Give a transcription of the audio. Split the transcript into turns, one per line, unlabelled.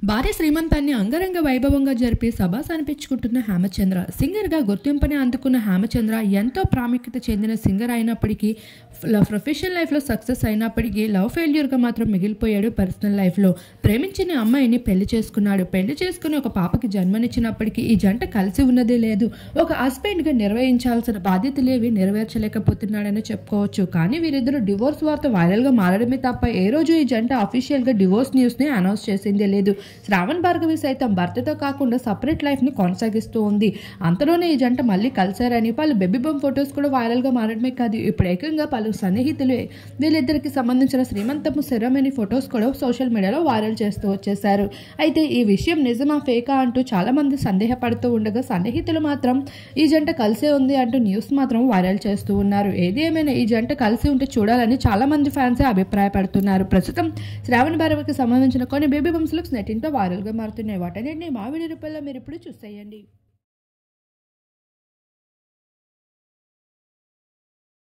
భార్య శ్రీమంతాన్ని అంగరంగ వైభవంగా జరిపి సభాస్ అనిపించుకుంటున్న హేమచంద్ర సింగర్గా గుర్తింపుని అందుకున్న హేమచంద్ర ఎంతో ప్రాముఖ్యత చెందిన సింగర్ అయినప్పటికీ ప్రొఫెషనల్ లైఫ్లో సక్సెస్ అయినప్పటికీ లవ్ ఫెయిల్యూర్గా మాత్రం మిగిలిపోయాడు పర్సనల్ లైఫ్లో ప్రేమించిన అమ్మాయిని పెళ్లి చేసుకున్నాడు పెళ్లి చేసుకుని ఒక పాపకి జన్మనిచ్చినప్పటికీ ఈ జంట కలిసి ఉన్నదే లేదు ఒక హస్బెండ్గా నిర్వహించాల్సిన బాధ్యతలేవి నెరవేర్చలేకపోతున్నాడని చెప్పుకోవచ్చు కానీ వీరిద్దరు డివోర్స్ వార్త వైరల్గా మారడమే తప్ప ఏ రోజు ఈ జంట అఫీషియల్గా డివోర్స్ న్యూస్ని అనౌన్స్ చేసిందే లేదు శ్రావణ్ భార్గవి సైతం భర్తతో కాకుండా సపరేట్ లైఫ్ని కొనసాగిస్తూ ఉంది అంతలోనే ఈ జంట మళ్ళీ కలిశారని పలు బెబీ బొమ్ ఫొటోస్ కూడా వైరల్గా మారడమే కాదు ఇప్పుడు ఏకంగా పలు సన్నిహితులు వీళ్ళిద్దరికి సంబంధించిన శ్రీమంతపు సెరమనీ ఫొటోస్ కూడా సోషల్ మీడియాలో వైరల్ చేస్తూ వచ్చేశారు అయితే ఈ విషయం నిజమా ఫేకా అంటూ చాలా మంది సందేహపడుతూ ఉండగా సన్నిహితులు మాత్రం ఈ జంట కలిసే ఉంది అంటూ న్యూస్ మాత్రం వైరల్ చేస్తూ ఉన్నారు ఏది ఏమైనా ఈ జంట కలిసి ఉంటే చూడాలని చాలా మంది ఫ్యాన్స్ అభిప్రాయపడుతున్నారు ప్రస్తుతం శ్రావణ భారవికి సంబంధించిన కొన్ని బేబీ బంప్స్ లుక్స్ నెట్టింతో వైరల్గా మారుతున్నాయి వాటన్నింటినీ మా వీడియో రూపంలో మీరు ఇప్పుడు చూసేయండి